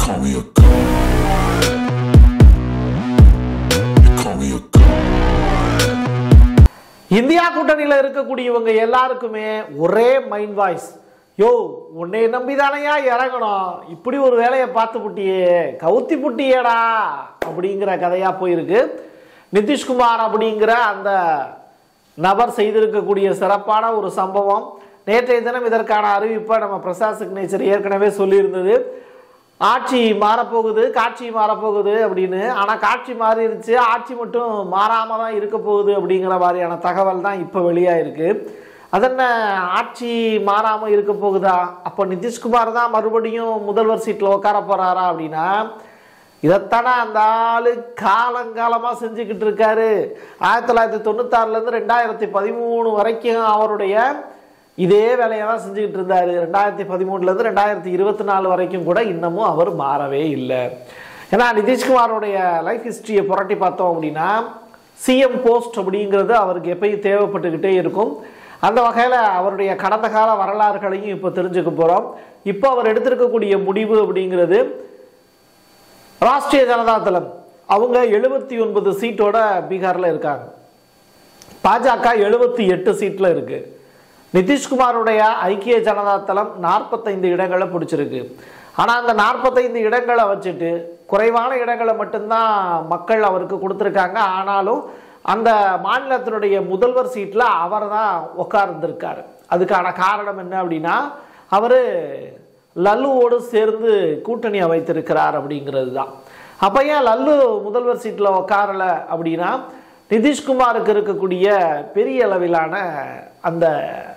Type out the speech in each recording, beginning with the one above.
call me a god. You call me a god. India கூட்டணியில் இருக்கக்கூடியவங்க எல்லாருக்குமே ஒரே மைண்ட் வாய்ஸ் யோ உன்னை நம்பிதானையா இறங்கணும் இப்படி ஒரு வேலையை பார்த்து புட்டியே கவுத்தி புட்டியேடா அப்படிங்கிற கதையா போயிருக்கு நிதிஷ்குமார் அப்படிங்கிற அந்த நபர் செய்திருக்கக்கூடிய சிறப்பான ஒரு சம்பவம் நேற்றைய தினம் இதற்கான அறிவிப்பை நம்ம பிரசாத் சிக்னேச்சர் ஏற்கனவே சொல்லியிருந்தது ஆட்சி மாறப்போகுது காட்சி மாறப்போகுது அப்படின்னு ஆனால் காட்சி மாறிடுச்சு ஆட்சி மட்டும் மாறாமல் தான் இருக்க போகுது அப்படிங்கிற மாதிரியான தகவல் தான் இப்போ வெளியாயிருக்கு அதென்ன ஆட்சி மாறாமல் இருக்க போகுதா அப்போ நிதிஷ்குமார் தான் மறுபடியும் முதல்வர் சீட்டில் உட்கார போகிறாரா அப்படின்னா இதைத்தானே அந்த ஆளு காலங்காலமாக செஞ்சுக்கிட்டு இருக்காரு ஆயிரத்தி தொள்ளாயிரத்தி தொண்ணூத்தாறுலேருந்து ரெண்டாயிரத்தி பதிமூணு வரைக்கும் அவருடைய இதே வேலையை தான் செஞ்சுக்கிட்டு இருந்தார் ரெண்டாயிரத்தி பதிமூணுலேருந்து ரெண்டாயிரத்தி இருபத்தி நாலு வரைக்கும் கூட இன்னமும் அவர் மாறவே இல்லை ஏன்னா நிதிஷ்குமாரோடைய லைஃப் ஹிஸ்ட்ரியை புரட்டி பார்த்தோம் அப்படின்னா சிஎம் போஸ்ட் அப்படிங்கிறது அவருக்கு எப்பயும் தேவைப்பட்டுக்கிட்டே இருக்கும் அந்த வகையில் அவருடைய கடந்த கால வரலாறுகளையும் இப்போ தெரிஞ்சுக்க போகிறோம் இப்போ அவர் எடுத்திருக்கக்கூடிய முடிவு அப்படிங்கிறது ராஷ்டிரிய ஜனதா தளம் அவங்க எழுபத்தி ஒன்பது சீட்டோட பீகாரில் இருக்காங்க பாஜக எழுபத்தி எட்டு சீட்டில் இருக்கு நிதிஷ்குமாருடைய ஐக்கிய ஜனதா தளம் நாற்பத்தைந்து இடங்களை பிடிச்சிருக்கு ஆனால் அந்த நாற்பத்தைந்து இடங்களை வச்சுட்டு குறைவான இடங்களை மட்டும்தான் மக்கள் அவருக்கு கொடுத்துருக்காங்க ஆனாலும் அந்த மாநிலத்தினுடைய முதல்வர் சீட்டில் அவர் தான் உட்கார்ந்துருக்காரு அதுக்கான காரணம் என்ன அப்படின்னா அவர் லல்லுவோடு சேர்ந்து கூட்டணி அமைத்திருக்கிறார் அப்படிங்கிறது தான் அப்போ ஏன் லல்லு முதல்வர் சீட்டில் உட்காரல அப்படின்னா நிதிஷ்குமாருக்கு இருக்கக்கூடிய பெரிய அளவிலான அந்த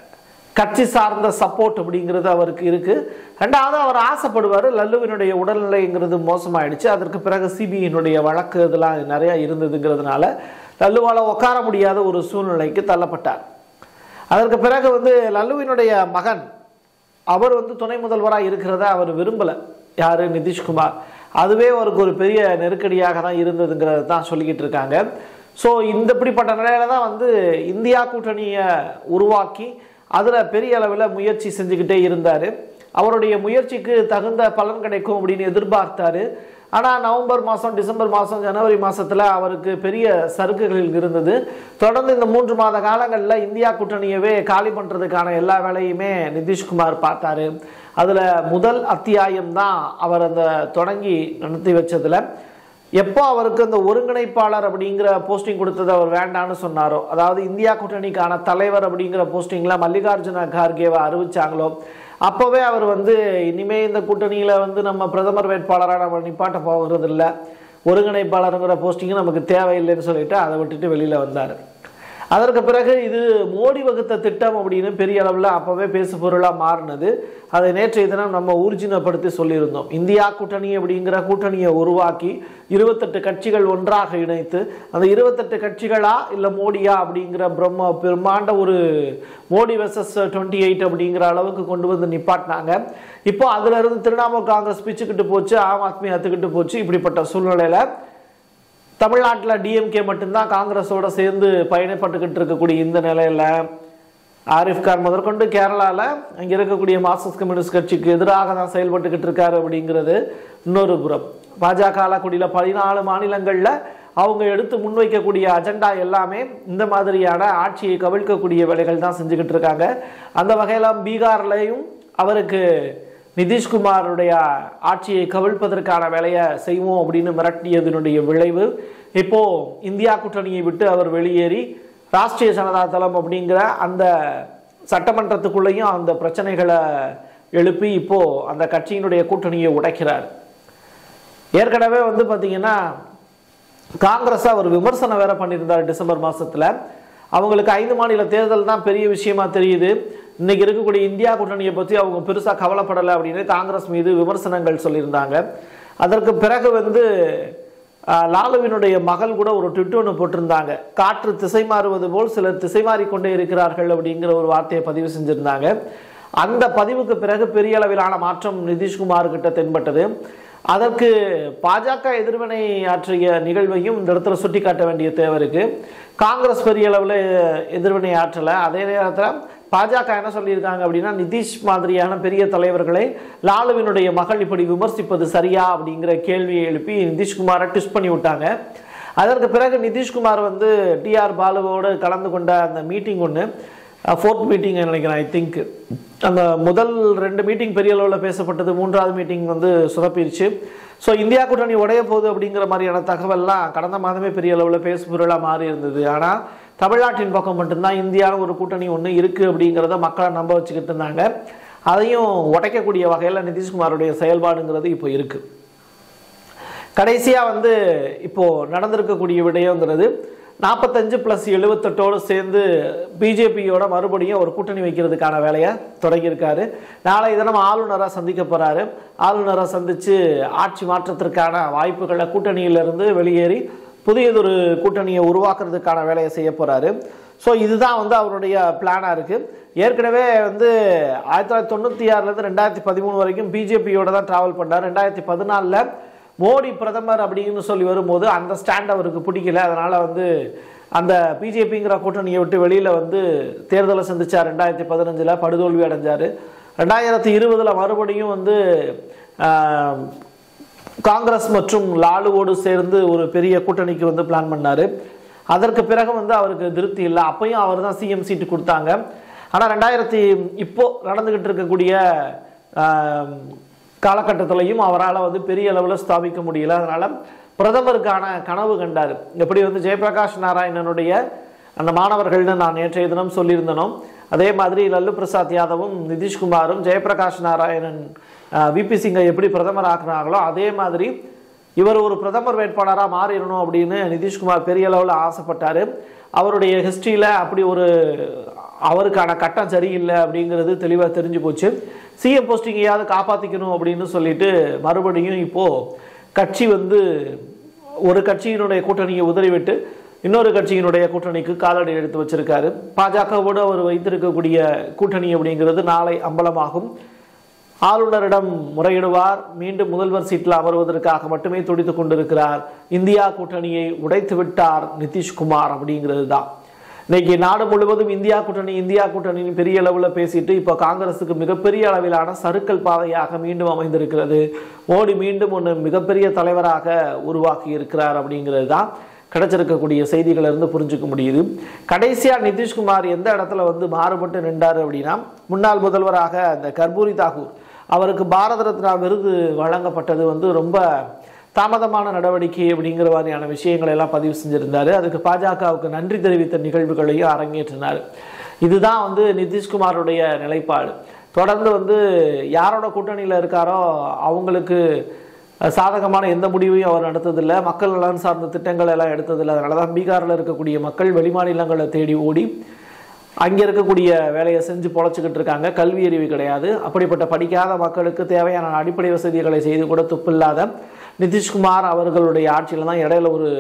கட்சி சார்ந்த சப்போர்ட் அப்படிங்கிறது அவருக்கு இருக்கு ரெண்டாவது அவர் ஆசைப்படுவார் லல்லுவினுடைய உடல்நிலைங்கிறது மோசமாயிடுச்சு அதற்கு பிறகு சிபிஐனுடைய வழக்கு இதெல்லாம் நிறைய இருந்ததுங்கிறதுனால லல்லுவால் உட்கார முடியாத ஒரு சூழ்நிலைக்கு தள்ளப்பட்டார் அதற்கு பிறகு வந்து லல்லுவினுடைய மகன் அவர் வந்து துணை முதல்வராக இருக்கிறத அவர் விரும்பலை யார் நிதிஷ்குமார் அதுவே அவருக்கு ஒரு பெரிய நெருக்கடியாக தான் இருந்ததுங்கிறத தான் சொல்லிக்கிட்டு இருக்காங்க ஸோ இந்த இப்படிப்பட்ட நிலையில தான் வந்து இந்தியா கூட்டணியை உருவாக்கி அதில் பெரிய அளவில் முயற்சி செஞ்சுக்கிட்டே இருந்தார் அவருடைய முயற்சிக்கு தகுந்த பலன் கிடைக்கும் அப்படின்னு எதிர்பார்த்தாரு ஆனால் நவம்பர் மாதம் டிசம்பர் மாதம் ஜனவரி மாதத்தில் அவருக்கு பெரிய சறுக்குகள் இருந்தது தொடர்ந்து இந்த மூன்று மாத காலங்களில் இந்தியா கூட்டணியவே காலி பண்ணுறதுக்கான எல்லா வேலையுமே நிதிஷ்குமார் பார்த்தாரு அதில் முதல் அத்தியாயம் தான் அவர் அந்த தொடங்கி நடத்தி வச்சதில் எப்போ அவருக்கு அந்த ஒருங்கிணைப்பாளர் அப்படிங்கிற போஸ்டிங் கொடுத்தது அவர் வேண்டான்னு சொன்னாரோ அதாவது இந்தியா கூட்டணிக்கான தலைவர் அப்படிங்கிற போஸ்டிங்கில் மல்லிகார்ஜுன கார்கேவை அறிவிச்சாங்களோ அப்போவே அவர் வந்து இனிமே இந்த கூட்டணியில் வந்து நம்ம பிரதமர் வேட்பாளராக நம்ம நிப்பாட்ட போகிறது இல்லை ஒருங்கிணைப்பாளருங்கிற போஸ்டிங்கு நமக்கு தேவையில்லைன்னு சொல்லிட்டு அதை விட்டுட்டு வெளியில் வந்தார் அதற்கு பிறகு இது மோடி வகுத்த திட்டம் அப்படின்னு பெரிய அளவில் அப்போவே பேசு பொருளாக மாறினது அதை நேற்றைய தினம் நம்ம ஊர்ஜினப்படுத்தி சொல்லியிருந்தோம் இந்தியா கூட்டணி அப்படிங்கிற கூட்டணியை உருவாக்கி இருபத்தெட்டு கட்சிகள் ஒன்றாக இணைத்து அந்த இருபத்தெட்டு கட்சிகளா இல்லை மோடியா அப்படிங்கிற பிரம்ம பிரம்மாண்ட ஒரு மோடி வெர்சஸ் டுவெண்ட்டி எயிட் அப்படிங்கிற அளவுக்கு கொண்டு வந்து நிப்பாட்டினாங்க இப்போ அதுல இருந்து திரிணாமுல் காங்கிரஸ் பிச்சுக்கிட்டு போச்சு ஆம் ஆத்மி அத்துக்கிட்டு போச்சு இப்படிப்பட்ட சூழ்நிலையில தமிழ்நாட்டில் டிஎம்கே மட்டும்தான் காங்கிரஸோட சேர்ந்து பயணப்பட்டுக்கிட்டு இருக்கக்கூடிய இந்த நிலையில் ஆரிஃப் கான் முதற்கொண்டு கேரளாவில் அங்கே இருக்கக்கூடிய மார்க்சிஸ்ட் கம்யூனிஸ்ட் கட்சிக்கு எதிராக தான் செயல்பட்டுக்கிட்டு இருக்காரு அப்படிங்கிறது இன்னொரு புறம் பாஜக ஆளக்கூடியில் பதினாலு மாநிலங்களில் அவங்க எடுத்து முன்வைக்கக்கூடிய அஜெண்டா எல்லாமே இந்த மாதிரியான ஆட்சியை கவிழ்க்கக்கூடிய வேலைகள் தான் செஞ்சுக்கிட்டு இருக்காங்க அந்த வகையில் பீகார்லையும் அவருக்கு நிதிஷ்குமாருடைய ஆட்சியை கவிழ்ப்பதற்கான வேலையை செய்வோம் அப்படின்னு மிரட்டியதனுடைய விளைவு இப்போ இந்தியா கூட்டணியை விட்டு அவர் வெளியேறி ராஷ்டிரிய ஜனதா தளம் அப்படிங்கிற அந்த சட்டமன்றத்துக்குள்ளேயும் அந்த பிரச்சனைகளை எழுப்பி இப்போ அந்த கட்சியினுடைய கூட்டணியை உடைக்கிறார் ஏற்கனவே வந்து பார்த்தீங்கன்னா காங்கிரஸ் அவர் விமர்சனம் வேற பண்ணியிருந்தார் டிசம்பர் மாசத்துல அவங்களுக்கு ஐந்து மாநில தேர்தல் தான் பெரிய விஷயமா தெரியுது இன்னைக்கு இருக்கக்கூடிய இந்தியா கூட்டணியை பற்றி அவங்க பெருசா கவலைப்படலை அப்படின்னு காங்கிரஸ் மீது விமர்சனங்கள் சொல்லியிருந்தாங்க அதற்கு பிறகு வந்து ஆஹ், லாலுவினுடைய மகள் கூட ஒரு ட்விட் ஒன்று போட்டிருந்தாங்க காற்று திசை மாறுவது போல் சிலர் திசை மாறிக்கொண்டே இருக்கிறார்கள் அப்படிங்கிற ஒரு வார்த்தையை பதிவு செஞ்சிருந்தாங்க அந்த பதிவுக்கு பிறகு பெரிய அளவிலான மாற்றம் நிதிஷ்குமார் கிட்ட தென்பட்டது அதற்கு பாஜக எதிர்வினை ஆற்றிய நிகழ்வையும் இந்த இடத்துல சுட்டி காட்ட வேண்டிய தேவை இருக்கு காங்கிரஸ் பெரிய அளவில் எதிர்வினை ஆற்றலை அதே நேரத்தில் பாஜக என்ன சொல்லியிருக்காங்க அப்படின்னா நிதிஷ் மாதிரியான பெரிய தலைவர்களை லாலுவினுடைய மகள் இப்படி விமர்சிப்பது சரியா அப்படிங்கிற கேள்வியை எழுப்பி நிதிஷ்குமாரை ட்விஸ்ட் பண்ணி விட்டாங்க அதற்கு பிறகு நிதிஷ்குமார் வந்து டிஆர் பாலுவோடு கலந்து கொண்ட அந்த மீட்டிங் ஒன்று ஃபோர்த் மீட்டிங் நினைக்கிறேன் ஐ திங்க் அந்த முதல் ரெண்டு மீட்டிங் பெரிய அளவில் பேசப்பட்டது மூன்றாவது மீட்டிங் வந்து சுதப்பிருச்சு ஸோ இந்தியா கூட்டணி உடைய போகுது அப்படிங்கிற மாதிரியான தகவல்லாம் கடந்த மாதமே பெரிய அளவில் பேசுபொருளாக மாறி இருந்தது ஆனால் தமிழ்நாட்டின் பக்கம் மட்டும்தான் இந்தியாவில் ஒரு கூட்டணி ஒன்று இருக்குது அப்படிங்கிறத மக்களை நம்ப வச்சுக்கிட்டு இருந்தாங்க அதையும் உடைக்கக்கூடிய வகையில் நிதிஷ்குமாருடைய செயல்பாடுங்கிறது இப்போ இருக்குது கடைசியாக வந்து இப்போது நடந்திருக்கக்கூடிய விடயங்கிறது நாற்பத்தஞ்சு ப்ளஸ் எழுபத்தெட்டோடு சேர்ந்து பிஜேபியோட மறுபடியும் ஒரு கூட்டணி வைக்கிறதுக்கான வேலையை தொடங்கியிருக்காரு நாளை தினம் ஆளுநரை சந்திக்க போகிறாரு ஆளுநரை சந்தித்து ஆட்சி மாற்றத்திற்கான வாய்ப்புகளை கூட்டணியிலிருந்து வெளியேறி புதியதொரு கூட்டணியை உருவாக்குறதுக்கான வேலையை செய்ய போகிறாரு ஸோ இதுதான் வந்து அவருடைய பிளானாக இருக்குது ஏற்கனவே வந்து ஆயிரத்தி தொள்ளாயிரத்தி தொண்ணூற்றி ஆறுலேருந்து ரெண்டாயிரத்தி பதிமூணு வரைக்கும் பிஜேபியோட தான் ட்ராவல் பண்ணார் ரெண்டாயிரத்தி பதினாலில் மோடி பிரதமர் அப்படின்னு சொல்லி வரும்போது அந்த ஸ்டாண்ட் அவருக்கு பிடிக்கல அதனால் வந்து அந்த பிஜேபிங்கிற கூட்டணியை விட்டு வெளியில் வந்து தேர்தலை சந்திச்சார் ரெண்டாயிரத்தி பதினஞ்சில் படுதோல்வி அடைஞ்சார் ரெண்டாயிரத்தி இருபதில் மறுபடியும் வந்து ஆஹ், காங்கிரஸ் மற்றும் லாலுவோடு சேர்ந்து ஒரு பெரிய கூட்டணிக்கு வந்து பிளான் பண்ணார் அதற்கு பிறகு வந்து அவருக்கு திருப்தி இல்லை அப்பயும் அவர் தான் சிஎம் சீட்டு கொடுத்தாங்க ஆனால் ரெண்டாயிரத்தி இப்போ நடந்துக்கிட்டு இருக்கக்கூடிய ஆஹ், காலகட்டத்திலையும் அவரால் வந்து பெரிய அளவில் ஸ்தாபிக்க முடியல அதனால் பிரதமருக்கான கனவு கண்டார் எப்படி வந்து ஜெயபிரகாஷ் நாராயணனுடைய அந்த மாணவர்கள்னு நான் நேற்றைய தினம் சொல்லியிருந்தனோ அதே மாதிரி லல்லு பிரசாத் யாதவும் நிதிஷ்குமாரும் ஜெயபிரகாஷ் நாராயணன் விபி சிங்கை எப்படி பிரதமர் ஆக்குனாங்களோ அதே மாதிரி இவர் ஒரு பிரதமர் வேட்பாளராக மாறிடணும் அப்படின்னு நிதிஷ்குமார் பெரிய அளவில் ஆசைப்பட்டார் அவருடைய ஹிஸ்ட்ரியில் அப்படி ஒரு அவருக்கான கட்டம் சரியில்லை அப்படிங்கிறது தெளிவாக தெரிஞ்சு போச்சு சிஎம் போஸ்டிங்கையாவது காப்பாற்றிக்கணும் அப்படின்னு சொல்லிட்டு மறுபடியும் இப்போது கட்சி வந்து ஒரு கட்சியினுடைய கூட்டணியை உதறிவிட்டு இன்னொரு கட்சியினுடைய கூட்டணிக்கு காலடி எடுத்து வச்சிருக்காரு பாஜகவோடு அவர் வைத்திருக்கக்கூடிய கூட்டணி அப்படிங்கிறது நாளை அம்பலமாகும் ஆளுநரிடம் முறையிடுவார் மீண்டும் முதல்வர் சீட்டில் அமர்வதற்காக மட்டுமே துடித்துக் கொண்டிருக்கிறார் இந்தியா கூட்டணியை உடைத்து விட்டார் நிதிஷ்குமார் அப்படிங்கிறது தான் இன்னைக்கு நாடு முழுவதும் இந்தியா கூட்டணி இந்தியா கூட்டணின்னு பெரிய அளவில் பேசிட்டு இப்போ காங்கிரஸுக்கு மிகப்பெரிய அளவிலான சறுக்கல் பாதையாக மீண்டும் அமைந்திருக்கிறது மோடி மீண்டும் ஒன்று மிகப்பெரிய தலைவராக உருவாக்கி இருக்கிறார் அப்படிங்கிறது தான் கிடைச்சிருக்கக்கூடிய செய்திகளை இருந்து புரிஞ்சுக்க முடியுது கடைசியாக நிதிஷ்குமார் எந்த இடத்துல வந்து மாறுபட்டு நின்றார் அப்படின்னா முன்னாள் முதல்வராக அந்த கர்பூரி தாகூர் அவருக்கு பாரத ரத்னா விருது வழங்கப்பட்டது வந்து ரொம்ப தாமதமான நடவடிக்கை அப்படிங்கிற மாதிரியான விஷயங்களை எல்லாம் பதிவு செஞ்சிருந்தாரு அதுக்கு பாஜகவுக்கு நன்றி தெரிவித்த நிகழ்வுகளையும் அரங்கேற்றினார் இதுதான் வந்து நிதிஷ்குமாருடைய நிலைப்பாடு தொடர்ந்து வந்து யாரோட கூட்டணியில் இருக்காரோ அவங்களுக்கு சாதகமான எந்த முடிவையும் அவர் நடத்ததில்லை மக்கள் நலன் சார்ந்த திட்டங்கள் எல்லாம் எடுத்ததில்லை அதனால தான் பீகாரில் இருக்கக்கூடிய மக்கள் வெளிமாநிலங்களை தேடி ஓடி அங்கே இருக்கக்கூடிய வேலையை செஞ்சு பொழைச்சிக்கிட்டு இருக்காங்க கல்வி அறிவு கிடையாது அப்படிப்பட்ட படிக்காத மக்களுக்கு தேவையான அடிப்படை வசதிகளை செய்து கூட துப்பில்லாத நிதிஷ்குமார் அவர்களுடைய ஆட்சியில் தான் இடையில ஒரு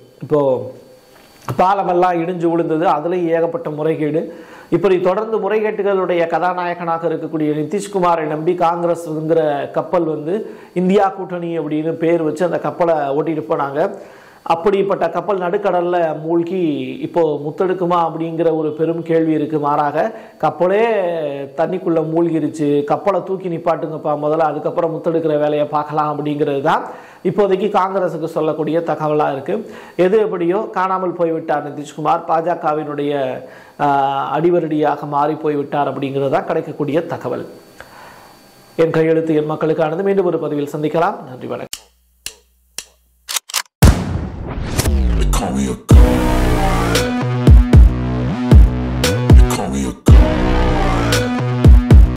இப்போது பாலமெல்லாம் இடிஞ்சு விழுந்தது அதுலேயும் ஏகப்பட்ட முறைகேடு இப்படி தொடர்ந்து முறைகேட்டுகளுடைய கதாநாயகனாக இருக்கக்கூடிய நிதிஷ்குமாரை நம்பி காங்கிரஸ்ங்கிற கப்பல் வந்து இந்தியா கூட்டணி அப்படின்னு பேர் வச்சு அந்த கப்பலை ஓட்டிட்டு போனாங்க அப்படிப்பட்ட கப்பல் நடுக்கடல்ல மூழ்கி இப்போ முத்தெடுக்குமா அப்படிங்கிற ஒரு பெரும் கேள்வி இருக்கு மாறாக கப்பலே தண்ணிக்குள்ள மூழ்கிருச்சு கப்பலை தூக்கி நிப்பாட்டுங்கப்பா முதல்ல அதுக்கப்புறம் முத்தெடுக்கிற வேலையை பார்க்கலாம் அப்படிங்கிறது தான் இப்போதைக்கு காங்கிரஸுக்கு சொல்லக்கூடிய தகவலாக இருக்கு எது எப்படியோ காணாமல் போய்விட்டார் நிதிஷ்குமார் பாஜகவினுடைய ஆஹ், அடிவருடியாக மாறி போய்விட்டார் அப்படிங்கிறது தான் கிடைக்கக்கூடிய தகவல் என் கையெழுத்து என் மக்களுக்கானது மீண்டும் ஒரு பதிவில் சந்திக்கலாம் நன்றி வணக்கம் They call me a